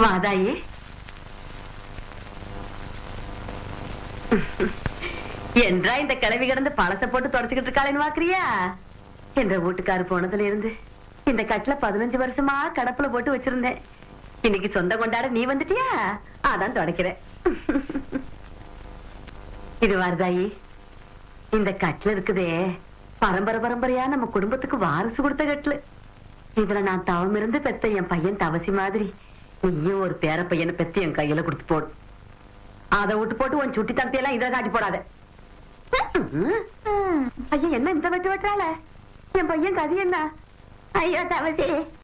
வாதாயி என்றா இந்த கிளவி கிடந்து பழச போட்டு தொடச்சுக்கிட்டு இருக்காளேன்னு பாக்குறியா என்ற வீட்டுக்காரு போனதுல இருந்து இந்த கட்டுல பதினஞ்சு வருஷமா கடப்புல போட்டு வச்சிருந்தேன் இன்னைக்கு சொந்த கொண்டாட நீ வந்துட்டியா அதான் தொடக்கிறேன் இது வருதாயி இந்த கட்டுல இருக்குதே பரம்பரை பரம்பரையா நம்ம குடும்பத்துக்கு வாரிசு கொடுத்த கட்டுல இதுல நான் தவம் இருந்து பெத்த என் பையன் தவசி மாதிரி நீயும் ஒரு பேர பையனை பெத்து என் கையில கொடுத்து போடு அதை விட்டு போட்டு உன் சுட்டி தம்பியெல்லாம் இதை காட்டி போடாத ஐயா என்ன இந்த வெட்டு வெட்டுறாள என் பையன் கதி என்ன ஐயோ தவசி